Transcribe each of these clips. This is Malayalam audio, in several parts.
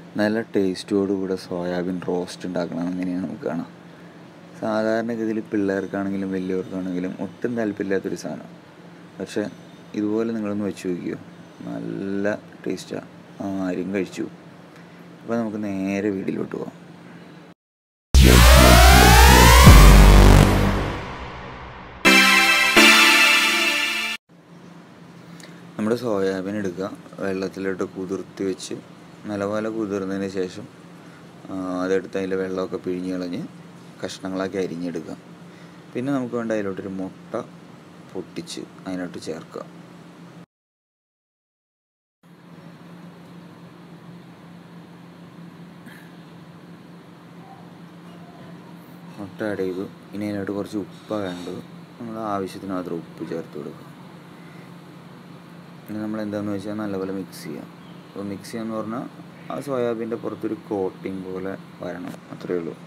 നല്ല ടേസ്റ്റോടുകൂടെ സോയാബീൻ റോസ്റ്റ് ഉണ്ടാക്കണം എങ്ങനെയാണ് നമുക്ക് കാണാം സാധാരണഗതിയിൽ പിള്ളേർക്കാണെങ്കിലും വലിയവർക്കാണെങ്കിലും ഒട്ടും താല്പര്യമില്ലാത്തൊരു സാധനം പക്ഷേ ഇതുപോലെ നിങ്ങളൊന്ന് വെച്ച് നോക്കിയോ നല്ല ടേസ്റ്റാണ് ആരും കഴിച്ചു അപ്പോൾ നമുക്ക് നേരെ വീട്ടിലോട്ട് പോകാം നമ്മുടെ സോയാബീൻ എടുക്കുക വെള്ളത്തിലിട്ട് കുതിർത്തി വെച്ച് നല്ലപോലെ കുതിർന്നതിന് ശേഷം ആ, അതെടുത്ത് അതിലെ വെള്ളമൊക്കെ പിഴിഞ്ഞ് കളഞ്ഞ് കഷ്ണങ്ങളാക്കി അരിഞ്ഞെടുക്കുക പിന്നെ നമുക്ക് വേണ്ട അതിലോട്ടൊരു മുട്ട പൊട്ടിച്ച് അതിനകത്ത് ചേർക്കുക മുട്ട ആഡ് ചെയ്തു ഇനി അതിനകത്ത് കുറച്ച് ഉപ്പാണ് വേണ്ടത് നമ്മൾ ആവശ്യത്തിന് മാത്രം ഉപ്പ് ചേർത്ത് കൊടുക്കുക ഇനി നമ്മൾ എന്താണെന്ന് വെച്ചാൽ നല്ലപോലെ മിക്സ് ചെയ്യുക അപ്പോൾ മിക്സ് ചെയ്യാന്ന് പറഞ്ഞാൽ ആ സോയാബീൻ്റെ പുറത്തൊരു കോട്ടിങ് പോലെ വരണം അത്രയേ ഉള്ളൂ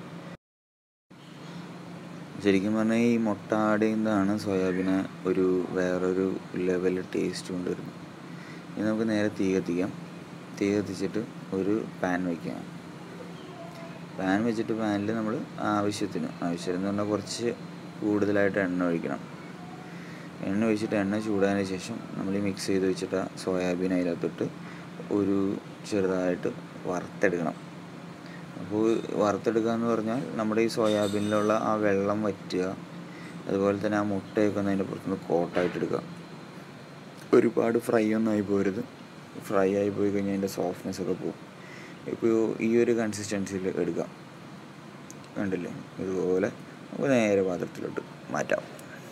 ശരിക്കും പറഞ്ഞാൽ ഈ മുട്ട ആഡ് ചെയ്യുന്നതാണ് സോയാബീനെ ഒരു വേറൊരു ലെവൽ ടേസ്റ്റ് കൊണ്ടുവരുന്നത് ഇനി നമുക്ക് നേരെ തീ കത്തിക്കാം തീ കത്തിച്ചിട്ട് ഒരു പാൻ വയ്ക്കാം പാൻ വെച്ചിട്ട് പാനിൽ നമ്മൾ ആവശ്യത്തിന് ആവശ്യത്തിന് എന്ന് പറഞ്ഞാൽ കുറച്ച് കൂടുതലായിട്ട് എണ്ണ ഒഴിക്കണം എണ്ണ ഒഴിച്ചിട്ട് എണ്ണ ചൂടായതിന് ശേഷം നമ്മൾ ഈ മിക്സ് ചെയ്ത് വെച്ചിട്ട് ആ സോയാബീൻ അതിനകത്തിട്ട് ഒരു ചെറുതായിട്ട് വറുത്തെടുക്കണം അപ്പോൾ വറുത്തെടുക്കുക എന്ന് പറഞ്ഞാൽ നമ്മുടെ ഈ സോയാബീനിലുള്ള ആ വെള്ളം വറ്റുക അതുപോലെ തന്നെ ആ മുട്ടയൊക്കെ ഒന്ന് അതിൻ്റെ പുറത്തുനിന്ന് കോട്ടായിട്ട് എടുക്കുക ഒരുപാട് ഫ്രൈ ഒന്നും ആയി പോരുത് ഫ്രൈ ആയി പോയി കഴിഞ്ഞാൽ അതിൻ്റെ സോഫ്റ്റ്നെസ് ഒക്കെ പോകും ഇപ്പോൾ ഈ ഒരു കൺസിസ്റ്റൻസിയിൽ എടുക്കാം കണ്ടില്ലേ ഇതുപോലെ നമുക്ക് നേരെ പാത്രത്തിലോട്ട് മാറ്റാം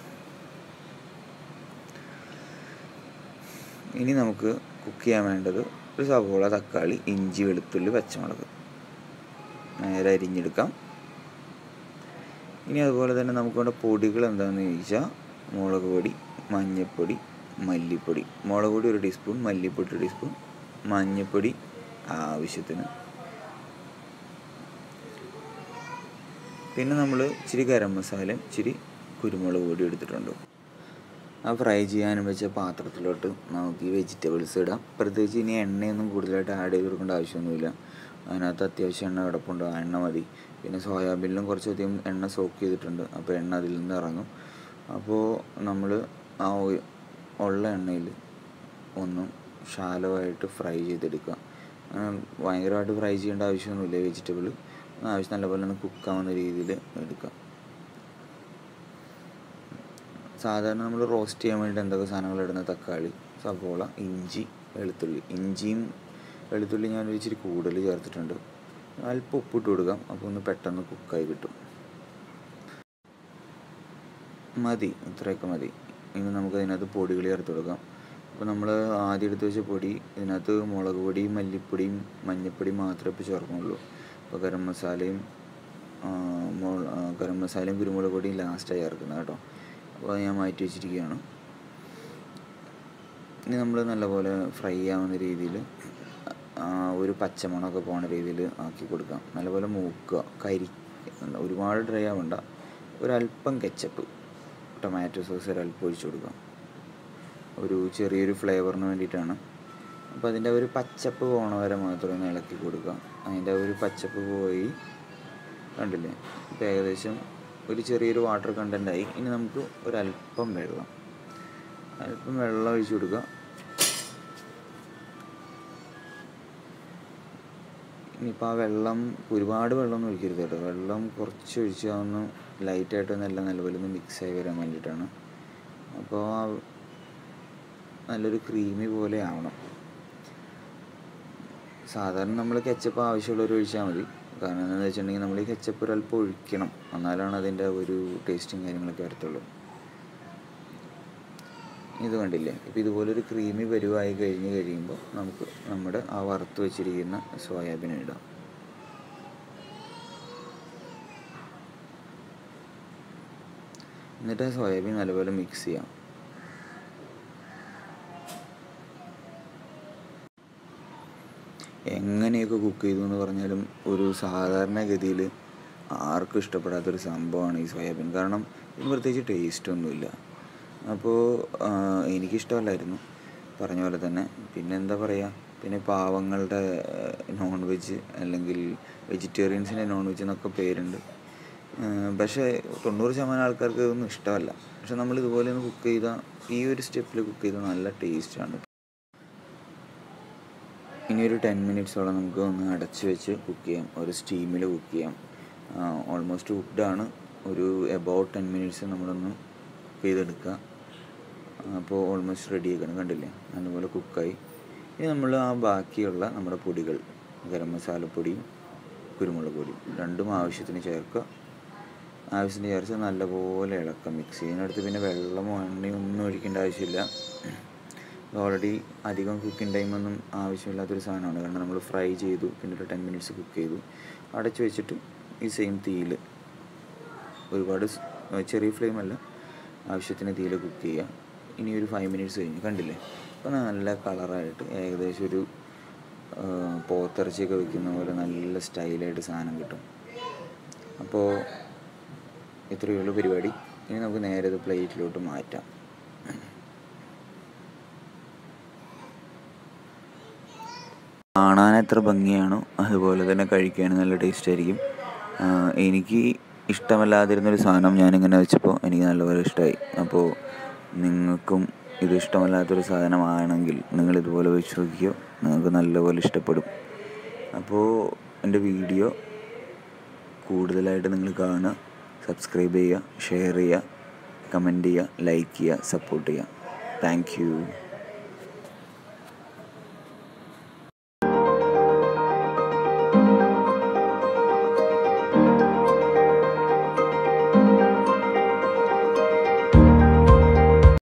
ഇനി നമുക്ക് കുക്ക് ചെയ്യാൻ വേണ്ടത് ഒരു സവോള തക്കാളി ഇഞ്ചി വെളുത്തുള്ളി പച്ചമുളക് നേരെ അരിഞ്ഞെടുക്കാം ഇനി അതുപോലെ തന്നെ നമുക്ക് വേണ്ട പൊടികൾ എന്താണെന്ന് ചോദിച്ചാൽ മുളക് പൊടി മഞ്ഞൾപ്പൊടി മല്ലിപ്പൊടി മുളക് പൊടി ഒരു ടീസ്പൂൺ മല്ലിപ്പൊടി ഒരു ടീസ്പൂൺ മഞ്ഞൾപ്പൊടി ആവശ്യത്തിന് പിന്നെ നമ്മൾ ഇച്ചിരി ഗരം മസാലയും ഇച്ചിരി കുരുമുളക് പൊടി എടുത്തിട്ടുണ്ട് ആ ഫ്രൈ ചെയ്യാനും വെച്ച പാത്രത്തിലോട്ട് നമുക്ക് ഈ വെജിറ്റബിൾസ് ഇടാം പ്രത്യേകിച്ച് ഇനി എണ്ണയൊന്നും കൂടുതലായിട്ട് ആഡ് ചെയ്ത് കൊടുക്കേണ്ട ആവശ്യമൊന്നുമില്ല അതിനകത്ത് അത്യാവശ്യം എണ്ണ കിടപ്പുണ്ട് ആ എണ്ണ മതി പിന്നെ സോയാബീനിലും കുറച്ചധികം എണ്ണ സോക്ക് ചെയ്തിട്ടുണ്ട് അപ്പോൾ എണ്ണ അതിൽ നിന്ന് ഇറങ്ങും അപ്പോൾ നമ്മൾ ആ ഒ- ഉള്ള എണ്ണയിൽ ഒന്ന് ഷാലോ ആയിട്ട് ഫ്രൈ ചെയ്തെടുക്കുക അങ്ങനെ ഭയങ്കരമായിട്ട് ഫ്രൈ ചെയ്യേണ്ട ആവശ്യമൊന്നുമില്ല വെജിറ്റബിൾ ആവശ്യം നല്ലപോലെ ഒന്ന് കുക്കാവുന്ന രീതിയിൽ എടുക്കാം സാധാരണ നമ്മൾ റോസ്റ്റ് ചെയ്യാൻ വേണ്ടി എന്തൊക്കെ സാധനങ്ങൾ ഇടുന്നത് തക്കാളി സവോള ഇഞ്ചി വെളുത്തുള്ളി ഇഞ്ചിയും വെളുത്തുള്ളി ഞാൻ ഒരു ഇച്ചിരി കൂടുതൽ ചേർത്തിട്ടുണ്ട് അല്പം ഉപ്പിട്ട് കൊടുക്കാം അപ്പോൾ ഒന്ന് പെട്ടെന്ന് കുക്കായി കിട്ടും മതി ഇത്രയൊക്കെ മതി ഇനി നമുക്ക് അതിനകത്ത് പൊടികൾ ചേർത്ത് കൊടുക്കാം അപ്പോൾ നമ്മൾ ആദ്യം എടുത്ത് വെച്ച പൊടി ഇതിനകത്ത് മുളക് പൊടിയും മല്ലിപ്പൊടിയും മഞ്ഞൾപ്പൊടിയും മാത്രമേ ഇപ്പോൾ ചേർക്കുന്നുള്ളൂ അപ്പോൾ ഗരം മസാലയും ആ, മുള ആ, ഗരം മസാലയും കുരുമുളക് പൊടിയും ലാസ്റ്റാണ് ചേർക്കുന്നത് കേട്ടോ അപ്പോൾ അത് ഞാൻ മാറ്റി വെച്ചിരിക്കുകയാണ് ഇനി നമ്മൾ നല്ലപോലെ ഫ്രൈ ആവുന്ന രീതിയിൽ ഒരു പച്ചമണമൊക്കെ പോണ രീതിയിൽ ആക്കി കൊടുക്കാം നല്ലപോലെ മൂക്കുക കരി ഒരുപാട് ഡ്രൈ ആവണ്ട ഒരല്പം കെച്ചപ്പ് ടൊമാറ്റോ സോസ് ഒരല്പം ഒഴിച്ചു കൊടുക്കാം ഒരു ചെറിയൊരു ഫ്ലേവറിന് വേണ്ടിയിട്ടാണ് അപ്പോൾ അതിൻ്റെ ഒരു പച്ചപ്പ് പോണ വരെ മാത്രം ഒന്ന് ഇളക്കി കൊടുക്കുക അതിൻ്റെ ഒരു പച്ചപ്പ് പോയി കണ്ടില്ലേ ഇപ്പോൾ ഏകദേശം ഒരു ചെറിയൊരു വാട്ടർ കണ്ടൻ്റായി ഇനി നമുക്ക് ഒരല്പം വെള്ളം അല്പം വെള്ളം ഒഴിച്ചു കൊടുക്കുക ഇനിയിപ്പോൾ ആ വെള്ളം ഒരുപാട് വെള്ളമൊന്നും ഒഴിക്കരുത് കേട്ടോ വെള്ളം കുറച്ച് ഒഴിച്ച് അതൊന്ന് ലൈറ്റായിട്ട് ഒന്ന് എല്ലാം നല്ലപോലെ ഒന്ന് മിക്സ് ആയി വരാൻ വേണ്ടിയിട്ടാണ് അപ്പോൾ ആ നല്ലൊരു ക്രീമി പോലെ ആവണം സാധാരണ നമ്മൾ കെച്ചപ്പ് ആവശ്യമുള്ളവർ ഒഴിച്ചാൽ മതി കാരണം എന്താണെന്ന് വെച്ചിട്ടുണ്ടെങ്കിൽ നമ്മൾ ഈ കെച്ചപ്പ് ഒരല്പം ഒഴിക്കണം എന്നാലാണ് അതിൻ്റെ ഒരു ടേസ്റ്റും കാര്യങ്ങളൊക്കെ വരത്തുള്ളൂ ഇത് കണ്ടില്ലേ ഇപ്പോൾ ഇതുപോലൊരു ക്രീമി പരുവായി കഴിഞ്ഞ് കഴിയുമ്പോൾ നമുക്ക് നമ്മുടെ ആ വറുത്ത് വെച്ചിരിക്കുന്ന സോയാബീൻ ഇടാം എന്നിട്ട് ആ സോയാബീൻ നല്ലപോലെ മിക്സ് ചെയ്യാം എങ്ങനെയൊക്കെ കുക്ക് ചെയ്തു എന്ന് പറഞ്ഞാലും ഒരു സാധാരണഗതിയിൽ ആർക്കും ഇഷ്ടപ്പെടാത്തൊരു സംഭവമാണ് ഈ സോയാബീൻ കാരണം ഇതിന് പ്രത്യേകിച്ച് ടേസ്റ്റ് ഒന്നുമില്ല അപ്പോൾ എനിക്കിഷ്ടമല്ലായിരുന്നു പറഞ്ഞ പോലെ തന്നെ പിന്നെ എന്താ പറയുക പിന്നെ പാവങ്ങളുടെ നോൺ വെജ് അല്ലെങ്കിൽ വെജിറ്റേറിയൻസിൻ്റെ നോൺ വെജ് എന്നൊക്കെ പേരുണ്ട് ഏഹ് പക്ഷേ തൊണ്ണൂറ് ശതമാനം ആൾക്കാർക്ക് ഇതൊന്നും ഇഷ്ടമല്ല പക്ഷെ നമ്മൾ ഇതുപോലെ ഒന്ന് കുക്ക് ചെയ്താൽ ഈ ഒരു സ്റ്റെപ്പിൽ കുക്ക് ചെയ്താൽ നല്ല ടേസ്റ്റാണ് ഇനി ഒരു ടെൻ മിനിറ്റ്സോളം നമുക്ക് ഒന്ന് അടച്ച് വെച്ച് കുക്ക് ചെയ്യാം ഒരു സ്റ്റീമിൽ കുക്ക് ചെയ്യാം ഓൾമോസ്റ്റ് കുക്ക്ഡാണ് ഒരു എബൌട്ട് ടെൻ മിനിറ്റ്സ് നമ്മളൊന്ന് കുക്ക് ചെയ്തെടുക്കുക അപ്പോൾ ഓൾമോസ്റ്റ് റെഡി ആക്കണം കണ്ടില്ലേ നല്ലപോലെ കുക്കായി ഇനി നമ്മൾ ആ ബാക്കിയുള്ള നമ്മുടെ പൊടികൾ ഗരം മസാലപ്പൊടിയും കുരുമുളക് പൊടിയും രണ്ടും ആവശ്യത്തിന് ചേർക്കുക ആവശ്യത്തിന് ചേർത്ത് നല്ലപോലെ ഇളക്കാം മിക്സ് ചെയ്യുന്നിടത്ത് പിന്നെ വെള്ളമോ എണ്ണയോ ഒന്നും ഒഴിക്കേണ്ട ആവശ്യമില്ല ഓൾറെഡി അധികം കുക്കിംഗ് ടൈമൊന്നും ആവശ്യമില്ലാത്തൊരു സാധനമാണ് കാരണം നമ്മൾ ഫ്രൈ ചെയ്തു പിന്നെ ഒരു ടെൻ മിനിറ്റ്സ് കുക്ക് ചെയ്തു അടച്ച് വെച്ചിട്ട് ഈ സെയിം തീയിൽ ഒരുപാട് സ് ചെറിയ ഫ്ലെയിം അല്ല ആവശ്യത്തിന് തീയിൽ കുക്ക് ചെയ്യുക ഇനി ഒരു ഫൈവ് മിനിറ്റ്സ് കഴിഞ്ഞ് കണ്ടില്ലേ അപ്പോൾ നല്ല കളറായിട്ട് ഏകദേശം ഒരു ആ, പോത്തിറച്ചിയൊക്കെ വെക്കുന്ന പോലെ നല്ല സ്റ്റൈലായിട്ട് സാധനം കിട്ടും അപ്പോൾ ഇത്രയേ ഉള്ളൂ പരിപാടി ഇനി നമുക്ക് നേരെ ഇത് പ്ലേറ്റിലോട്ട് മാറ്റാം കാണാൻ എത്ര ഭംഗിയാണോ അതുപോലെ തന്നെ കഴിക്കാൻ നല്ല ടേസ്റ്റ് ആയിരിക്കും ആ, എനിക്ക് ഇഷ്ടമല്ലാതിരുന്നൊരു സാധനം ഞാനിങ്ങനെ വെച്ചപ്പോൾ എനിക്ക് നല്ലപോലെ ഇഷ്ടമായി അപ്പോൾ നിങ്ങൾക്കും ഇത് ഇഷ്ടമല്ലാത്തൊരു സാധനമാണെങ്കിൽ നിങ്ങൾ ഇതുപോലെ വെച്ച് നോക്കിയോ നിങ്ങൾക്ക് നല്ലപോലെ ഇഷ്ടപ്പെടും അപ്പോൾ എൻ്റെ വീഡിയോ കൂടുതലായിട്ട് നിങ്ങൾ കാണുക സബ്സ്ക്രൈബ് ചെയ്യുക ഷെയർ ചെയ്യുക കമൻറ്റ് ചെയ്യുക ലൈക്ക് ചെയ്യുക സപ്പോർട്ട് ചെയ്യുക താങ്ക് യു